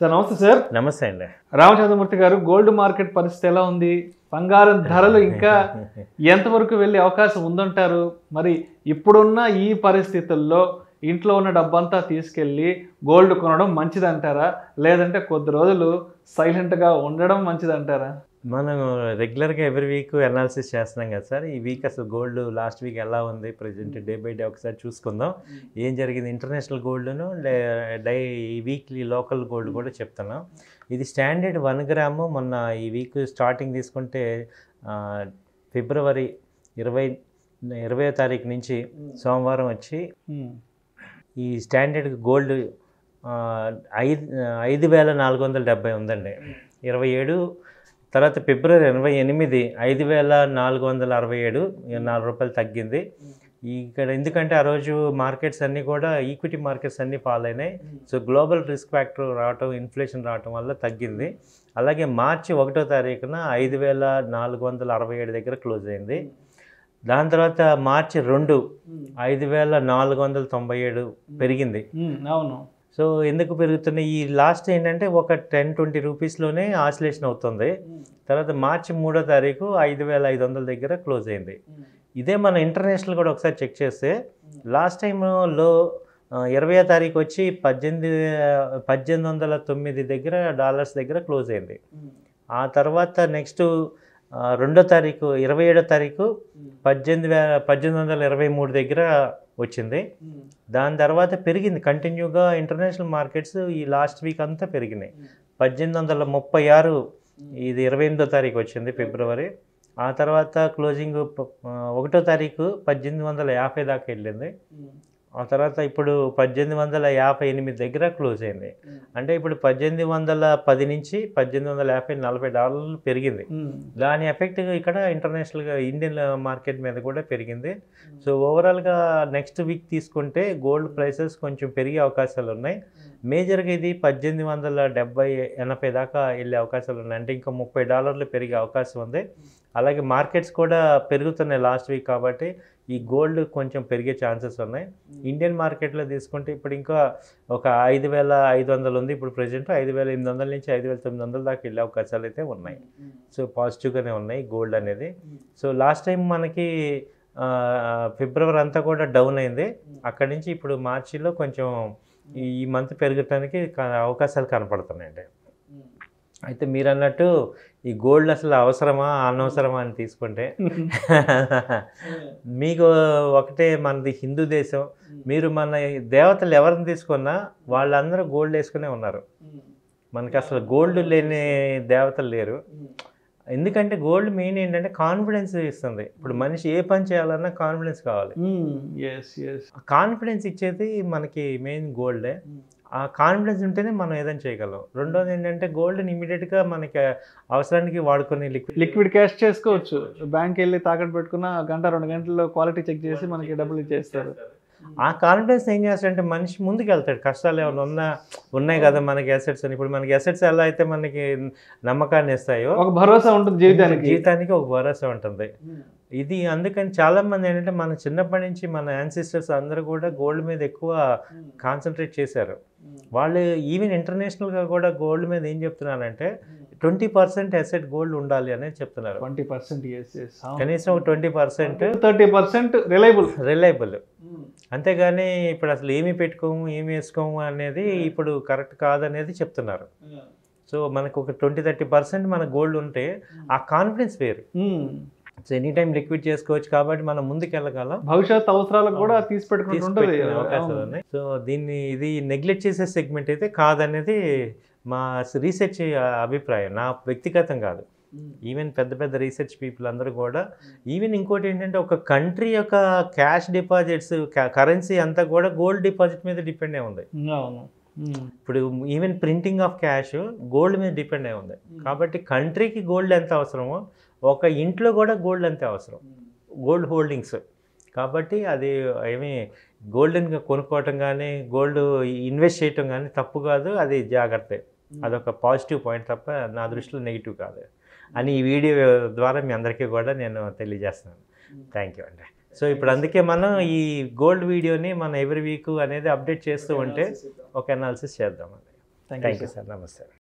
Sir నమస్తే sir నమస్తే అండి రామచంద్రమూర్తి గారు గోల్డ్ మార్కెట్ పరిస్థితి ఎలా ఉంది బంగారం ధరలు ఇంకా ఎంతవరకు వెళ్ళే అవకాశం ఉందంటారు మరి ఇప్పుడున్న ఈ పరిస్థితుల్లో ఇంట్లో ఉన్న డబ్బంతా తీసుకెళ్ళి గోల్డ్ కొనడం మంచిదంటారా లేదంటే కొద్ది రోజులు సైలెంట్గా ఉండడం మంచిదంటారా మనం రెగ్యులర్గా ఎవ్రీ వీక్ అనాలిసిస్ చేస్తున్నాం కదా సార్ ఈ వీక్ అసలు గోల్డ్ లాస్ట్ వీక్ ఎలా ఉంది ప్రజెంట్ డే బై డే ఒకసారి చూసుకుందాం ఏం జరిగింది ఇంటర్నేషనల్ గోల్డ్ను డై ఈ వీక్లీ లోకల్ గోల్డ్ కూడా చెప్తున్నాం ఇది స్టాండర్డ్ వన్ గ్రాము మొన్న ఈ వీక్ స్టార్టింగ్ తీసుకుంటే ఆ, ఫిబ్రవరి ఇరవై ఇరవై తారీఖు నుంచి సోమవారం వచ్చి ఉమ్, ఈ స్టాండర్డ్ గోల్డ్ ఆ, ఐదు ఐదు వేల నాలుగు వందల డెబ్బై ఉందండి ఇరవై ఏడు తర్వాత ఫిబ్రవరి ఇరవై ఎనిమిది ఐదు వేల నాలుగు వందల అరవై ఏడు నాలుగు రూపాయలు తగ్గింది ఇక్కడ ఎందుకంటే ఆ రోజు మార్కెట్స్ అన్నీ కూడా ఈక్విటీ మార్కెట్స్ అన్నీ ఫాల్ అయినాయి సో గ్లోబల్ రిస్క్ ఫ్యాక్టర్ రావటం ఇన్ఫ్లేషన్ రావటం వల్ల తగ్గింది అలాగే మార్చి ఒకటో తారీఖున ఐదు వేల నాలుగు వందల అరవై ఏడు దగ్గర క్లోజ్ అయింది దాని తర్వాత మార్చి రెండు ఐదు వేల నాలుగు వందల తొంభై ఏడు పెరిగింది ఉమ్, అవును సో ఎందుకు పెరుగుతున్నాయి ఈ లాస్ట్ ఏంటంటే ఒక టెన్ ట్వంటీ రూపీస్లోనే ఆసిలేషన్ అవుతుంది తర్వాత మార్చి మూడో తారీఖు ఐదు వేల ఐదు వందల దగ్గర క్లోజ్ అయింది ఇదే మన ఇంటర్నేషనల్ కూడా ఒకసారి చెక్ చేస్తే లాస్ట్ టైం లో ఇరవయో తారీఖు వచ్చి పద్దెనిమిది పద్దెనిమిది వందల తొమ్మిది దగ్గర డాలర్స్ దగ్గర క్లోజ్ అయింది ఆ తర్వాత నెక్స్ట్ రెండో తారీఖు ఇరవై ఏడో తారీఖు పద్దెనిమిది వే పద్దెనిమిది వందల ఇరవై మూడు దగ్గర వచ్చింది దాని తర్వాత పెరిగింది కంటిన్యూగా ఇంటర్నేషనల్ మార్కెట్స్ ఈ లాస్ట్ వీక్ అంతా పెరిగినాయి పద్దెనిమిది వందల ముప్పై ఆరు ఇది ఇరవై ఎనిమిదో తారీఖు వచ్చింది ఫిబ్రవరి ఆ తర్వాత క్లోజింగ్ ప- ఆ, ఒకటో తారీఖు పద్దెనిమిది వందల యాభై దాకా వెళ్ళింది ఆ తర్వాత ఇప్పుడు పద్దెనిమిది వందల యాభై ఎనిమిది దగ్గర క్లోజ్ అయింది అంటే ఇప్పుడు పద్దెనిమిది వందల పది నుంచి పద్దెనిమిది వందల యాభై నలభై డాలర్లు పెరిగింది ఉమ్, దాని ఎఫెక్ట్ ఇక్కడ ఇంటర్నేషనల్గా ఇండియన్ మార్కెట్ మీద కూడా పెరిగింది సో ఓవరాల్గా నెక్స్ట్ వీక్ తీసుకుంటే గోల్డ్ ప్రైసెస్ కొంచెం పెరిగే అవకాశాలు ఉన్నాయి మేజర్గా ఇది పద్దెనిమిది వందల డెబ్బై ఎనభై దాకా వెళ్ళే అవకాశాలు ఉన్నాయి అంటే ఇంకా ముప్పై డాలర్లు పెరిగే అవకాశం ఉంది అలాగే మార్కెట్స్ కూడా పెరుగుతున్నాయి లాస్ట్ వీక్ కాబట్టి ఈ గోల్డ్ కొంచెం పెరిగే ఛాన్సెస్ ఉన్నాయి ఇండియన్ మార్కెట్లో తీసుకుంటే ఇప్పుడు ఇంకా ఒక ఐదు వేల ఐదు వందలు ఉంది ఇప్పుడు ప్రజెంట్ ఐదు వేల ఎనిమిది వందల నుంచి ఐదు వేల తొమ్మిది వందల దాకా వెళ్ళే అవకాశాలు అయితే ఉన్నాయి సో పాజిటివ్గానే ఉన్నాయి గోల్డ్ అనేది సో లాస్ట్ టైం మనకి ఆ, ఫిబ్రవరి అంతా కూడా డౌన్ అయింది అక్కడి నుంచి ఇప్పుడు మార్చిలో కొంచెం ఈ- ఈ మంత్ పెరగటానికి క- అవకాశాలు కనపడుతున్నాయండి అయితే మీరు అన్నట్టు ఈ గోల్డ్ అసలు అవసరమా అనవసరమా అని తీసుకుంటే మీకు ఒకటే మనది హిందూ దేశం మీరు మన దేవతలు ఎవరిని తీసుకున్నా వాళ్ళందరూ గోల్డ్ వేసుకునే ఉన్నారు మనకి అసలు గోల్డ్ లేని దేవతలు లేరు ఎందుకంటే గోల్డ్ మెయిన్ ఏంటంటే కాన్ఫిడెన్స్ ఇస్తుంది ఇప్పుడు మనిషి ఏ పని చేయాలన్నా కాన్ఫిడెన్స్ కావాలి ఉమ్, ఎస్ ఎస్ ఆ కాన్ఫిడెన్స్ ఇచ్చేది మనకి మెయిన్ గోల్డే ఆ కాన్ఫిడెన్స్ ఉంటేనే మనం ఏదైనా చేయగలం రెండోది ఏంటంటే గోల్డ్ని ఇమీడియట్గా మనకి అవసరానికి వాడుకునే లిక్విడ్ లిక్విడ్ క్యాష్ చేసుకోవచ్చు బ్యాంక్ వెళ్ళి తాకట్టు పెట్టుకున్న గంట రెండు గంటల్లో క్వాలిటీ చెక్ చేసి మనకి డబ్బులు ఇచ్చేస్తారు ఆ కాన్ఫిడెన్స్ ఏం చేస్తాడంటే మనిషి ముందుకు వెళ్తాడు కష్టాలు ఏమైనా ఉన్నా ఉన్నాయి కదా మనకి అసెట్స్ అని ఇప్పుడు మనకి అసెట్స్ ఎలా అయితే మనకి నమ్మకాన్ని ఇస్తాయో ఒక భరోసా ఉంటుంది జీవితానికి జీవితానికి ఒక భరోసా ఉంటుంది ఇది అందుకని చాలా మంది ఏంటంటే మన చిన్నప్పటి నుంచి మన యాన్సిస్టర్స్ అందరూ కూడా గోల్డ్ మీద ఎక్కువ కాన్సన్ట్రేట్ చేశారు వాళ్ళు ఈవెన్ ఇంటర్నేషనల్గా కూడా గోల్డ్ మీద ఏం చెప్తున్నారంటే ట్వంటీ పర్సెంట్ అసెట్ గోల్డ్ ఉండాలి అనేది చెప్తున్నారు ట్వంటీ పర్సెంట్ ఎస్ ఎస్ కనీసం twenty percent thirty percent reliable reliable అంతేగాని ఇప్పుడు అసలు ఏమి పెట్టుకోము ఏమి వేసుకోము అనేది ఇప్పుడు కరెక్ట్ కాదనేది చెప్తున్నారు సో మనకు ఒక ట్వంటీ థర్టీ పర్సెంట్ మన గోల్డ్ ఉంటే ఆ కాన్ఫిడెన్స్ వేరు సో ఎనీ టైం లిక్విడ్ చేసుకోవచ్చు కాబట్టి మనం ముందుకు వెళ్ళగలం భవిష్యత్ అవసరాలకు కూడా తీసి పెట్టుకుంటూ తీసి ఉంటుంది పెట్టుకునే అవకాశాలు ఉన్నాయి సో దీన్ని ఇది నెగ్లెక్ట్ చేసే సెగ్మెంట్ అయితే కాదనేది మా రీసెర్చ్ అభిప్రాయం నా వ్యక్తిగతం కాదు ఈవెన్ పెద్ద పెద్ద రీసెర్చ్ పీపుల్ అందరూ కూడా ఈవెన్ ఇంకోటి ఏంటంటే ఒక కంట్రీ యొక్క క్యాష్ డిపాజిట్స్ కరెన్సీ అంతా కూడా గోల్డ్ డిపాజిట్ మీద డిపెండ్ అయి ఉంది అవును ఉమ్. ఇప్పుడు even printing of cash gold మీద డిపెండ్ అయి ఉంది కాబట్టి కంట్రీకి గోల్డ్ ఎంత అవసరమో ఒక ఇంట్లో కూడా గోల్డ్ అంతే అవసరం గోల్డ్ హోల్డింగ్స్ కాబట్టి అది ఏమి గోల్డెన్ కొనుక్కోవటం కానీ గోల్డ్ ఇన్వెస్ట్ చేయటం కానీ తప్పు కాదు అది జాగ్రత్త అదొక పాజిటివ్ పాయింట్ తప్ప నా దృష్టిలో నెగిటివ్ కాదు అని ఈ వీడియో ద్వారా మీ అందరికీ కూడా నేను తెలియజేస్తున్నాను థ్యాంక్ యూ అండి సో ఇప్పుడు అందుకే మనం ఈ గోల్డ్ వీడియోని మనం ఎవ్రీ వీక్ అనేది అప్డేట్ చేస్తూ ఉంటే ఒక అనాలిసిస్ చేద్దాం thank thank you you sir నమస్తే